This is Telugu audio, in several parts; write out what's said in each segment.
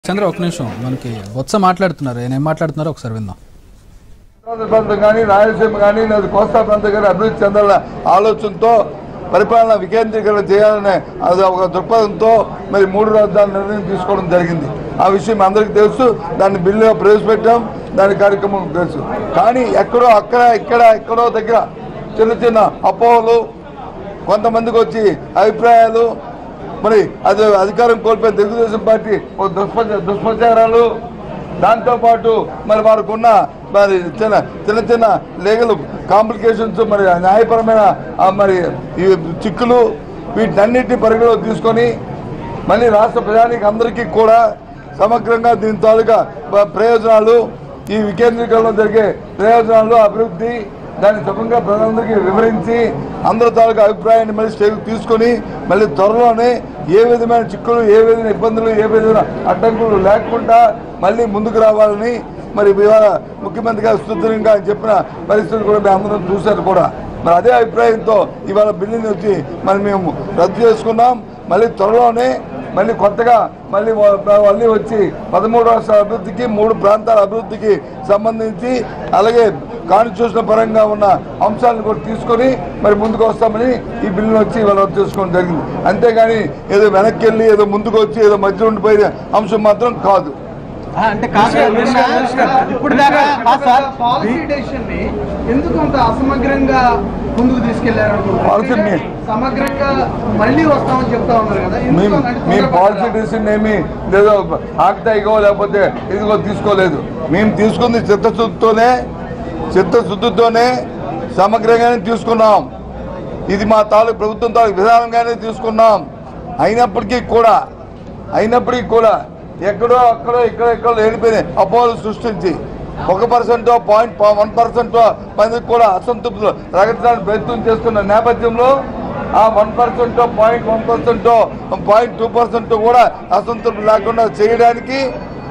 చంద్ర ఒక నిమిషం మనకి బొత్స మాట్లాడుతున్నారు ఆయన ఏం మాట్లాడుతున్నారో ఒకసారి విందాం ఉత్తరాంధ్ర ప్రాంతం కానీ రాయలసీమ కానీ లేదా కోస్తా ప్రాంతం కానీ అభివృద్ధి చెందాలన్న ఆలోచనతో పరిపాలన వికేంద్రీకరణ చేయాలనే అది ఒక దృక్పథంతో మరి మూడు రాజధానుల నిర్ణయం తీసుకోవడం జరిగింది ఆ విషయం మీ అందరికీ తెలుసు దాన్ని బిల్లుగా ప్రవేశపెట్టాం దాని కార్యక్రమం తెలుసు కానీ ఎక్కడో అక్కడ ఇక్కడ ఎక్కడో దగ్గర చిన్న చిన్న అపోహలు కొంతమందికి వచ్చి అభిప్రాయాలు మరి అది అధికారం కోల్పోయిన తెలుగుదేశం పార్టీ ఓ దుష్ప్రచ దుష్ప్రచారాలు దాంతోపాటు మరి వారికి ఉన్న మరి చిన్న చిన్న చిన్న లీగల్ కాంప్లికేషన్స్ మరి న్యాయపరమైన ఆ మరి ఈ చిక్కులు వీటన్నిటిని పరిగణలో తీసుకొని మళ్ళీ రాష్ట్ర ప్రజానికి అందరికీ కూడా సమగ్రంగా దీని తాలూకా ప- ప్రయోజనాలు ఈ వికేంద్రీకరణలో జరిగే ప్రయోజనాలు అభివృద్ధి దాన్ని సుఖంగా ప్రజలందరికీ వివరించి అందరి తాలూకా అభిప్రాయాన్ని మళ్ళీ స్టేజ్ తీసుకొని మళ్ళీ త్వరలోనే ఏ విధమైన చిక్కులు ఏ విధమైన ఇబ్బందులు ఏ విధమైన అడ్డంకులు లేకుండా మళ్ళీ ముందుకు రావాలని మరి ఇవాళ ముఖ్యమంత్రి గారు సుదృఢంగా ఆయన చెప్పిన పరిస్థితులు కూడా మేము అందరం చూశారు కూడా మరి అదే అభిప్రాయంతో ఇవాళ బిల్లుని వచ్చి మరి మేము రద్దు చేసుకున్నాం మళ్ళీ త్వరలోనే మళ్ళీ కొత్తగా మళ్ళీ వా- మళ్ళీ వచ్చి పదమూడు రాష్ట్రాల అభివృద్ధికి మూడు ప్రాంతాల అభివృద్ధికి సంబంధించి అలాగే కాన్స్టిట్యూషన్ పరంగా ఉన్న అంశాలను కూడా తీసుకొని మరి ముందుకు వస్తామని ఈ బిల్లును వచ్చి ఇవాళ రద్దు చేసుకోవడం జరిగింది అంతేగాని ఏదో వెనక్కి వెళ్ళి ఏదో ముందుకు వచ్చి ఏదో మధ్య ఉండిపోయే అంశం మాత్రం కాదు అంటే కాదు సార్, నిన్న ఇప్పుడు దాకా కాదు సార్ పాలసీ డెసిషన్ ని ఎందుకు అంత అసమగ్రంగా ముందుకు తీసుకెళ్లారు పాలసీ మీ- సమగ్రంగా మళ్ళీ వస్తామని చెప్తా ఉన్నారు కదా ఎందుకు మేము అంటే మీ తొందరపడ్డారు? పాలసీ డెసిషన్ ఏమి లేదో ఆక్తాయిగో లేకపోతే ఇదిగో తీసుకోలేదు మేము తీసుకుంది చిత్తశుద్ధితోనే చిత్తశుద్ధితోనే సమగ్రంగానే తీసుకున్నాం ఇది మా తాలూకు ప్రభుత్వం తాలూకు విధానంగానే తీసుకున్నాం అయినప్పటికీ కూడా అయినప్పటికీ కూడా ఎక్కడో అక్కడో ఇక్కడ ఇక్కడ లేనిపోయిన అపోహలు సృష్టించి ఒక పర్సెంట్ పాయింట్ వన్ పర్సెంట్ మందికి కూడా అసంతృప్తులు రగడడానికి ప్రయత్నం చేస్తున్న నేపథ్యంలో ఆ one percent point one percent point two percent కూడా అసంతృప్తి లేకుండా చేయడానికి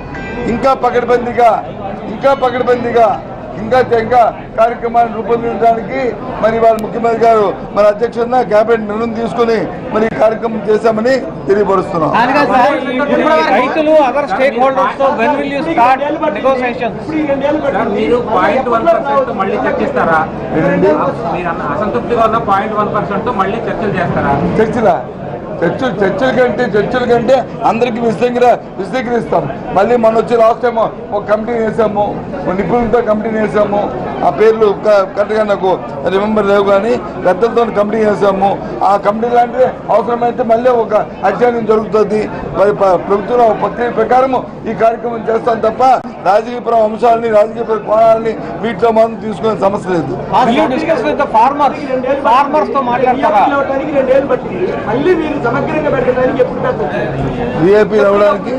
ఇంకా పకడ్బందీగా ఇంకా పకడ్బందీగా ఇంకా ఇంకా కార్యక్రమాన్ని రూపొందించడానికి మరి వాళ్ళ ముఖ్యమంత్రి గారు మరి అధ్యక్షుడిన కేబినెట్ నిర్ణయం తీసుకుని మరి ఈ కార్యక్రమం చేశామని తెలియపరుస్తున్నాం దానిగా సార్ ఇప్పుడు రైతులు అదర్ స్టేక్ హోల్డర్స్ తో when will you start negotiations sir, మీరు పాయింట్ వన్ పర్సెంట్ మళ్ళీ చర్చిస్తారా ఏంటండి? మీరు అన్న అసంతృప్తిగా ఉన్న పాయింట్ వన్ పర్సెంట్ మళ్ళీ చర్చలు చేస్తారా చర్చల చర్చలు చర్చల కంటే చర్చల కంటే అందరికీ విశదీకర విశదీకరిస్తాం మళ్ళీ మన వచ్చి లాస్ట్ టైం ఒక కమిటీ వేసాము ఒక నిపుణులతో కమిటీ వేసాము ఆ పేర్లు క- కరెక్ట్గా నాకు రిమెంబర్ లేవు కానీ పెద్దలతో కమిటీ వేసాము ఆ కమిటీ లాంటిది అవసరమైతే మళ్ళీ ఒక అధ్యయనం జరుగుతుంది మరి ప్ర- ప్రభుత్వం ఒక ప్రక్రియ ప్రకారము ఈ కార్యక్రమం చేస్తాం తప్ప రాజకీయపరం అంశాలని రాజకీయపర కోణాలని వీటిలో మనం తీసుకునే సమస్య లేదు will you discuss with the farmers farmers తో మాట్లాడతారా మళ్ళీ మీరు సమగ్రంగా పెట్టడానికి ఎప్పుడు పెట్టచ్చు బీఏపీ రావడానికి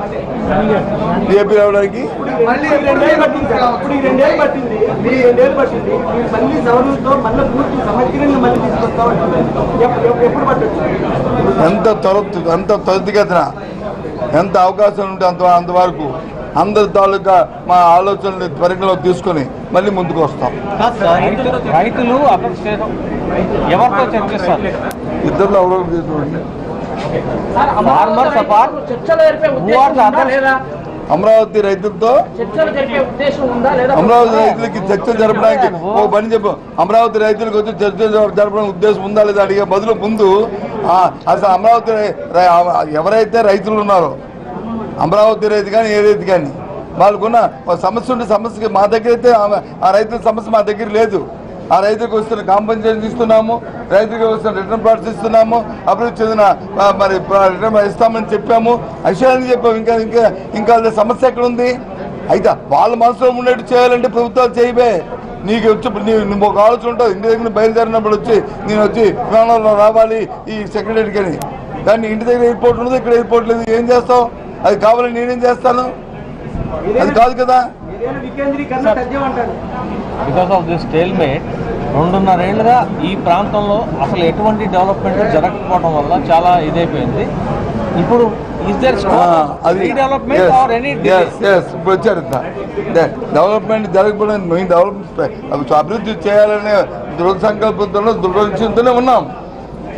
బీఏపీ రావడానికి మళ్ళీ రెండేళ్ళు పట్టింది సార్ అప్పుడు ఈ రెండేళ్ళు పట్టింది మీ రెండేళ్ళు పట్టింది మీరు మళ్ళీ సవరణతో మళ్ళీ పూర్తి సమగ్రంగా మళ్ళీ తీసుకొస్తా ఎప్పుడు ఎప్పుడు పట్టచ్చు ఎంత త్వర ఎంత త్వరితగతిన ఎంత అవకాశం ఉంటే అంత అంతవరకు అందరి తాలూకా మా ఆలోచనని పరిగణలోకి తీసుకొని మళ్ళీ ముందుకు వస్తాం కాదు సార్ రైతులు రైతులు అదర్ స్టేట్ ఎవరితో చర్చిస్తారు ఇద్దరు అవరోధం చేసుకోండి ఫార్మర్స్ అపార్ట్ చర్చలు జరిపే Who are the ఉద్దేశం ఉందా others? లేదా అమరావతి రైతులతో చర్చలు జరిపే ఉద్దేశం ఉందా లేదా అమరావతి రైతులకి చర్చలు జరపడానికి ఓ పని చెప్పు అమరావతి రైతులకు వచ్చి చర్చలు జర- జరపడానికి ఉద్దేశం ఉందా లేదా అడిగే బదులు ముందు ఆ, అసలు అమరావతి రై- రై- ఎవరైతే రైతులు ఉన్నారో అమరావతి రైతు కానీ ఏ రైతు కానీ వాళ్ళకున్న ఒక సమస్య ఉంటే సమస్యకి మా దగ్గర అయితే ఆ- ఆ రైతుల సమస్య మా దగ్గర లేదు ఆ రైతులకు వస్తున్న కాంపన్సేషన్ ఇస్తున్నాము రైతులకు వస్తున్న రిటర్న్ ప్రాసెస్ ఇస్తున్నాము అభివృద్ధి చెందిన ఆ, మరి ప్ర- రిటర్న్ ఇస్తామని చెప్పాము విషయాన్ని చెప్పాము ఇంకా ఇంకా ఇంకా అదే సమస్య ఎక్కడ ఉంది అయితే వాళ్ళ మనసులో ఉండేట్టు చేయాలంటే ప్రభుత్వాలు చేయబే నీకు వచ్చి నీ నువ్వు ఒక ఆలోచన ఉంటుంది ఇంటి దగ్గర బయలుదేరినప్పుడు వచ్చి నేను వచ్చి విమానంలో రావాలి ఈ సెక్రటరీకి అని కానీ ఇంటి దగ్గర ఎయిర్పోర్ట్ ఉండదు ఇక్కడ ఎయిర్పోర్ట్ లేదు ఏం చేస్తావు అది కావాలని నేనేం చేస్తాను అది కాదు కదా వికేంద్రీకరణ తథ్యం అంటారు బికాస్ ఆఫ్ దిస్ స్టేల్మేట్ రెండున్నరేళ్లుగా ఈ ప్రాంతంలో అసలు ఎటువంటి డెవలప్మెంట్ జరగకపోవడం వల్ల చాలా ఇదైపోయింది ఇప్పుడు ఇస్ దర్ ఆ, అది redevelopment or any yes, yes, ఇప్పుడు వచ్చారు ఇంత. డే- డెవలప్మెంట్ జరగకపోవడం మెయిన్ డెవలప్మెంట్ అభివృద్ధి చేయాలనే దృఢ సంకల్పంతో దృఢ నిశ్చయంతోనే ఉన్నాం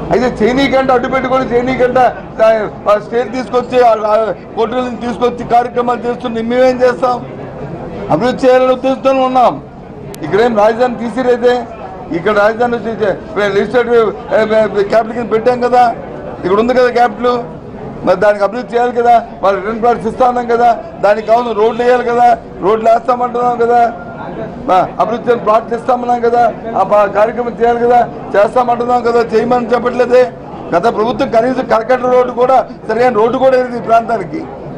అయితే చైనీకంటే అడ్డు పెట్టుకొని చైనీకంట స్టేట్ తీసుకొచ్చి కోర్టుల నుంచి తీసుకొచ్చి కార్యక్రమాలు చేస్తుంది మేమేం చేస్తాం అభివృద్ధి చేయాలని ఉద్దేశంతో ఉన్నాం ఇక్కడేం రాజధాని తీసిరైతే ఇక్కడ రాజధాని లెజిస్లేటివ్ క్యాపిటల్ కింద పెట్టాం కదా ఇక్కడ ఉంది కదా క్యాపిటల్ మరి దానికి అభివృద్ధి చేయాలి కదా వాళ్ళు రిటర్న్ ప్లాట్స్ ఇస్తా ఉన్నాం కదా దానికి కావాలి రోడ్లు వేయాలి కదా రోడ్లు వేస్తామంటున్నాం కదా ఆ, అభివృద్ధి చేయాలి ప్లాట్లు ఇస్తామన్నాం కదా ఆ ప- కార్యక్రమం చేయాలి కదా చేస్తామంటున్నాం కదా చేయమని చెప్పట్లేదే గత ప్రభుత్వం కనీసం కరకట్ట రోడ్డు కూడా సరైన రోడ్డు కూడా లేదు ఈ ప్రాంతానికి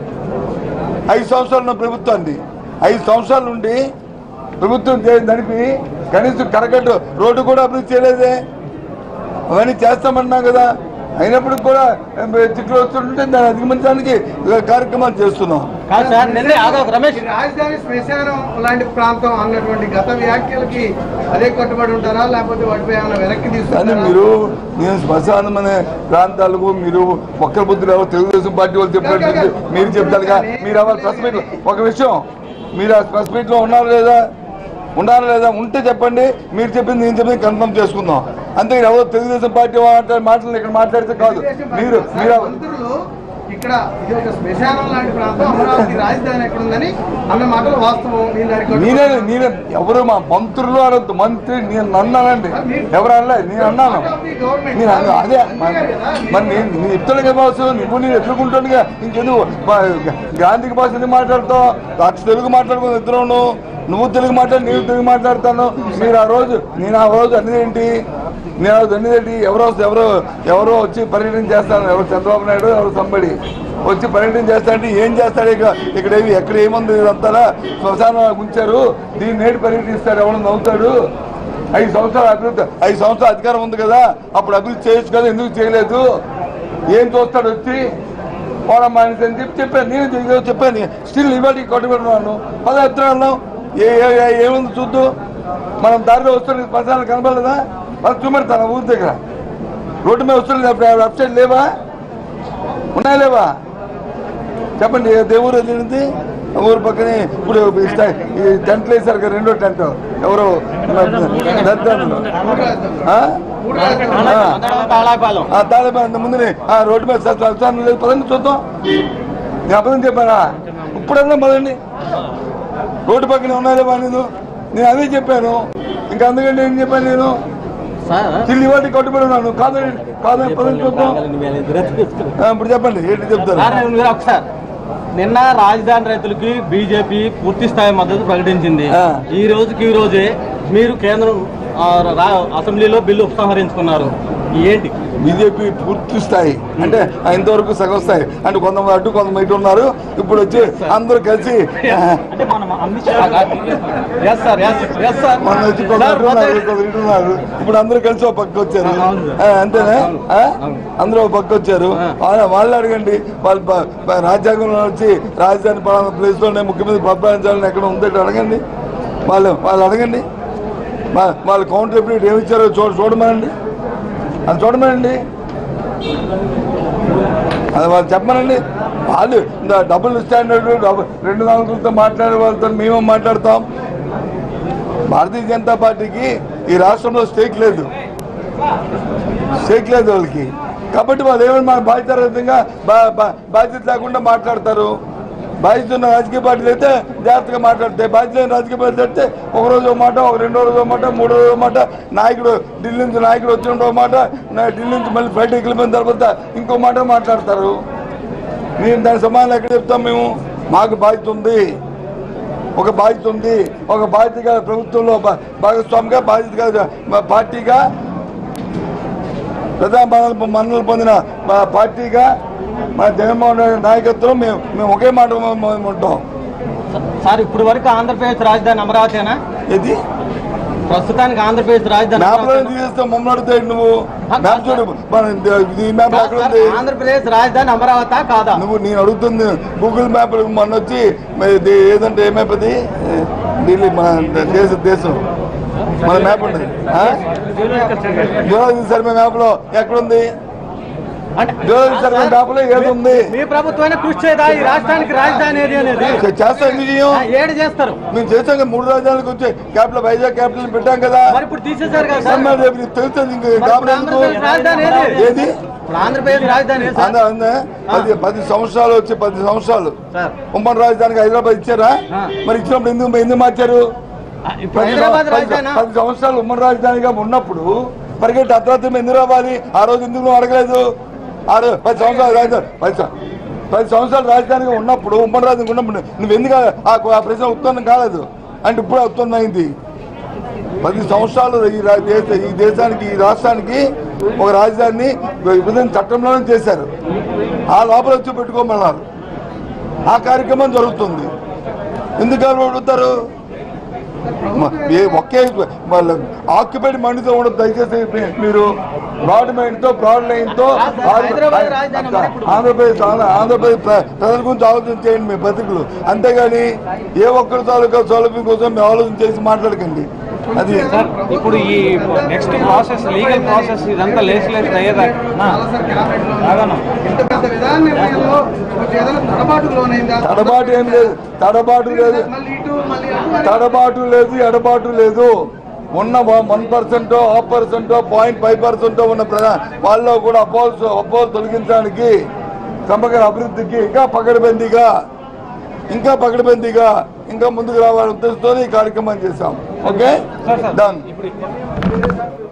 ఐదు సంవత్సరాలు ఉన్న ప్రభుత్వాన్ని ఐదు సంవత్సరాల నుండి ప్రభుత్వం చే- నడిపి కనీసం కరకట్టు రోడ్డు కూడా అభివృద్ధి చేయలేదే అవన్నీ చేస్తామన్నాం కదా అయినప్పుడు కూడా ఏం, తిట్లు వస్తుంటే దాన్ని అధిగమించడానికి కార్యక్రమాలు చేస్తున్నాం కాదు సార్ నిన్నే ఆగోకు రమేష్ ఈ రాజధాని శ్మశానం లాంటి ప్రాంతం అన్నటువంటి గత వ్యాఖ్యలకి అదే కట్టుబడి ఉంటారా లేకపోతే వాటిపై ఏమైనా వెనక్కి కానీ తీసుకుంటారా మీరు నేను శ్మశానం అనే ప్రాంతాలకు మీరు ఒక్కరి బుద్ధులు ఎవరు తెలుగుదేశం పార్టీ వాళ్ళు చెప్పినట్టు మీరు చెప్తారుగా మీరు ఎవరు ప్రెస్ మీట్ ఒక విషయం మీరు ఆ ప్రెస్ మీట్ లో ఉన్నారు లేదా ఉన్నారా లేదా ఉంటే చెప్పండి మీరు చెప్పింది నేను చెప్పింది కన్ఫర్మ్ చేసుకుందాం అంతే ఎవరు తెలుగుదేశం పార్టీ మాట్లాడే మాటలు ఇక్కడ మాట్లాడితే కాదు మీరు మీరు మంత్రులు ఇక్కడ ఇది ఒక శ్మశానం లాంటి ప్రాంతం అమరావతి రాజధాని ఎక్కడ ఉందని అన్న మాటలు వాస్తవం నేను దానికి కట్టుబడి నేనే ఉన్నాను. నేనే ఎవరు మా మంత్రులు అనొద్దు మంత్రి నేను అన్నానండి ఎవరు అనలే నేను అన్నాను నేను అన్నా- అదే మరి మరి నేను నేను చెప్తాను కదా బాసు నువ్వు నేను ఎత్తుకుంటానుగా ఇంకెందుకు మా గాంధీకి భాష ఎందుకు మాట్లాడతావు అక్ష తెలుగు మాట్లాడుకుని ఇద్దరును నువ్వు తెలుగు మాట్లాడి నేను తెలుగు మాట్లాడతాను మీరు ఆ రోజు నేను ఆ రోజు అనేది ఏంటి నేను ఆ రోజు అనేది ఏంటి ఎవరో ఎవరో ఎవరో వచ్చి పర్యటన చేస్తాను ఎవరు చంద్రబాబు నాయుడు ఎవరు సంబడి వచ్చి పర్యటన చేస్తాడంటే ఏం చేస్తాడు ఇక ఇక్కడ ఏమి ఎక్కడ ఏముంది ఇదంతా శ్మశానం ఉంచారు దీన్ని నేటి పర్యటిస్తాడు ఎవరు నవ్వుతాడు ఐదు సంవత్సరాలు అభివృద్ధి ఐదు సంవత్సరాలు అధికారం ఉంది కదా అప్పుడు అభివృద్ధి చేయొచ్చు కదా ఎందుకు చేయలేదు ఏం చూస్తాడు వచ్చి పోవడం మానేసి అని చెప్పి చెప్పాను నేను చెప్ప- చెప్పాను స్టిల్ ఇవాళ కొట్టుబెట్టున్నాను పదహారు ఏ ఏ- ఏ- ఏముంది చూద్దు మనం దారిలో వస్తున్న శ్మశానాలు కనబడలేదా వాళ్ళు చూపెడతాను ఊరి దగ్గర రోడ్డు మీద వస్తున్నది వెబ్సైట్ లేవా ఉన్నాయా లేవా చెప్పండి ఏ దేవుడు వెళ్ళింది ఊరు పక్కనే ఇప్పుడు ఈ స్టై- ఈ టెంట్లు వేశారు కదా రెండో టెంట్ ఎవరో దర్శనంలో. ఆ? ఆ. తాళాపాలెం ఆ తాలిబాన్ ముందునే ఆ రోడ్డు మీద చస్తాను లేదు పదండి చూద్దాం నేను అబద్ధం చెప్పానా ఇప్పుడన్నా పదండి రోడ్డు పక్కనే ఉన్నారేమా నేను నేను అదే చెప్పాను ఇంకా అందుకంటే ఏం చెప్పాను నేను సార్ చిల్లి వాటి కట్టుబడి ఉన్నాను కాదని కాదని పదండి చూద్దాం ఆ, ఇప్పుడు చెప్పండి ఏంటి చెప్తారు సార్ నేను మీరు ఒకసారి నిన్న రాజధాని రైతులకి బీజేపీ పూర్తి స్థాయి మద్దతు ప్రకటించింది ఆ. ఈ రోజుకి ఈ రోజే మీరు కేంద్రం ఆ, రా- అసెంబ్లీలో బిల్లు ఉపసంహరించుకున్నారు ఏంటి బీజేపీ పూర్తి స్థాయి అంటే ఇంతవరకు సగం స్థాయి అంటే కొంతమంది అడ్డు కొంతమంది ఇటు ఉన్నారు ఇప్పుడు వచ్చి అందరూ కలిసి అంటే మనం Amit Shah yes sir yes yes sir మొన్న వచ్చి కొందరు ఇటు ఉన్నారు, కొందరు ఇటు ఉన్నారు ఇప్పుడు అందరూ కలిసి ఒక పక్క వచ్చారు అవును. ఆ, అంతేనా ఆ? అవును. అందరూ ఒక పక్క వచ్చారు ఆ. వాళ్ళ- వాళ్ళు అడగండి వాళ్ళు ప- ప- రాజ్యాంగంలో వచ్చి రాజధాని పలానా ప్లేస్ లోనే ముఖ్యమంత్రి పరిపాలించాలని ఎక్కడ ఉందో అడగండి వాళ్ళు వాళ్ళు అడగండి వా- వాళ్ళు కౌంటర్ ఎప్పుడు ఏమి ఇచ్చారో చూడ చూడమనండి అది చూడమనండి అది వాళ్ళు చెప్పమనండి వాళ్ళు ఇంత డబుల్ స్టాండర్డ్ డబుల్ రెండు నాలుగులతో మాట్లాడే వాళ్ళతో మేము మాట్లాడతాం భారతీయ జనతా పార్టీకి ఈ రాష్ట్రంలో స్టేక్ లేదు స్టేక్ లేదు వాళ్ళకి కాబట్టి వాళ్ళు ఏమైనా మన బాధ్యతరహితంగా బా- బా- బాధ్యత లేకుండా మాట్లాడతారు బాధ్యత ఉన్న రాజకీయ పార్టీలు అయితే జాగ్రత్తగా మాట్లాడతాయి బాధ్యత లేని రాజకీయ పార్టీలు అయితే ఒక రోజు ఒక మాట ఒక రెండో రోజు ఒక మాట మూడో రోజు ఒక మాట నాయకుడు ఢిల్లీ నుంచి నాయకుడు వచ్చిన ఒక మాట నా- ఢిల్లీ నుంచి మళ్ళీ బయటకు వెళ్ళిపోయిన తర్వాత ఇంకో మాట మాట్లాడతారు మేము దాని సమాధానం ఎక్కడ చెప్తాం మేము మాకు బాధ్యత ఉంది ఒక బాధ్యత ఉంది ఒక బాధ్యతగా ప్రభుత్వంలో భా- భాగస్వామిగా బాధ్యతగా మా పార్టీగా ప్రధాన మన్నలు మన్నలు పొందిన మా పార్టీగా మా జగన్మోహన్ రెడ్డి నాయకత్వం మేము మేము ఒకే మాట మ- మ- ఉంటాం సార్ ఇప్పుడు వరకు ఆంధ్రప్రదేశ్ రాజధాని అమరావతినా ఇది ప్రస్తుతానికి ఆంధ్రప్రదేశ్ రాజధాని మ్యాప్లో అమరావతినా? తీసేస్తాం మమ్మల్ని అడుగుతాయి నువ్వు మ్యాప్ చూడు మన ఇది మ్యాప్ కాదు ఎక్కడ సార్, ఉంది ఆంధ్రప్రదేశ్ రాజధాని అమరావతి కాదా నువ్వు నేను అడుగుతుంది గూగుల్ మ్యాప్ మొన్న వచ్చి మరి ఇది ఏదంటే ఏ మ్యాప్ అది ఢిల్లీ మన దేశ దేశం మన మ్యాప్ ఉంటుంది ఆ? జియోలాజికల్ సర్వే మ్యాప్ లో ఎక్కడుంది జియోలజికల్ సర్వే మ్యాప్లో ఏది ఉంది మీ ప్రభుత్వమే కృషి చేయదా ఈ రాష్ట్రానికి రాజధాని ఏది అనేది చేస్తాం ఎందుకు చేయం ఆ, ఏడు చేస్తారు మేము చేస్తాం కదా మూడు రాజధానులకు వచ్చి క్యాపిటల్ వైజాగ్ క్యాపిటల్ పెట్టాం కదా మరి ఇప్పుడు తీసేశారు కదా సార్ సన్మాన్ రేపు నీకు తెలుస్తుంది ఇంక మరి కాబట్టి ఇప్పుడు ఎందుకు? ఆంధ్రప్రదేశ్ రాజధాని ఏది ఏది ఇప్పుడు ఆంధ్రప్రదేశ్ రాజధాని ఏది సార్? అంద అంద పది పది సంవత్సరాలు వచ్చి పది సంవత్సరాలు సార్ ఉమ్మడి రాజధానికి హైదరాబాద్ ఇచ్చారా ఆ. మరి ఇచ్చినప్పుడు ఎందుకు ఎందుకు మార్చారు ఇప్పుడు పది హైదరాబాద్ పది- రాజధాని పది సంవత్సరాలు ఉమ్మడి రాజధానిగా ఉన్నప్పుడు పరిగెట్టి అర్ధరాత్రి ఎందుకు రావాలి ఆ రోజు ఎందుకు నువ్వు అడగలేదు ఆ రోజు పది సంవత్సరాలు రాజధాని పది సం- పది సంవత్సరాలు రాజధానిగా ఉన్నప్పుడు ఉమ్మడి రాజధాని ఉన్నప్పుడు నువ్వు ఎందుకు ఆ ఆ ప్రశ్న ఉత్పన్నం కాలేదు అంటే ఇప్పుడు ఉత్పన్నం అయింది పది సంవత్సరాలు ఈ రా- దేశ ఈ దేశానికి ఈ రాష్ట్రానికి ఒక రాజధానిని విభజన చట్టంలోనే చేశారు ఆ లోపల వచ్చి పెట్టుకోమన్నారు ఆ కార్యక్రమం జరుగుతుంది ఎందుకు ఎవరు అడుగుతారు మ- ఏ ఒకే వాళ్ళ ఆక్యుపైడ్ మనీతో ఉండదు దయచేసి మీ- మీరు బ్రాడ్ మైండ్ తో బ్రాడ్ లైన్ తో హైదరాబాద్ రాజధాని మరి ఇప్పుడు. ఆంధ్రప్రదేశ్ ఆంధ్ర- ఆంధ్రప్రదేశ్ ప్ర- ప్రజల గురించి ఆలోచన చేయండి మీ బతుకులు అంతేగాని ఏ ఒక్కరి తాలూకా సౌలభ్యం కోసం మేము ఆలోచన చేసి మాట్లాడకండి అది సార్ ఇప్పుడు ఈ నెక్స్ట్ ప్రాసెస్ లీగల్ ప్రాసెస్ ఇదంతా లేచి లేచి అయ్యేదాకా రాగనం ఇంత పెద్ద విధాన నిర్ణయంలో కొంచెం ఏదైనా తడబాటుకు లోనైందా తడబాటు ఏం లేదు తడబాటు లేదు మళ్ళీ ఇటు మళ్ళీ అటు తడబాటు లేదు ఎడబాటు లేదు ఉన్న one percent half percent point five percent ఉన్న ప్రజా వాళ్ళలో కూడా అపోజ్ అపోజ్ తొలగించడానికి సమగ్ర అభివృద్ధికి ఇంకా పకడ్బందీగా ఇంకా పకడ్బందీగా ఇంకా ముందుకు రావాలని ఉద్దేశంతో ఈ కార్యక్రమం చేశాం ఓకే సార్ సార్ డన్ ఇప్పుడు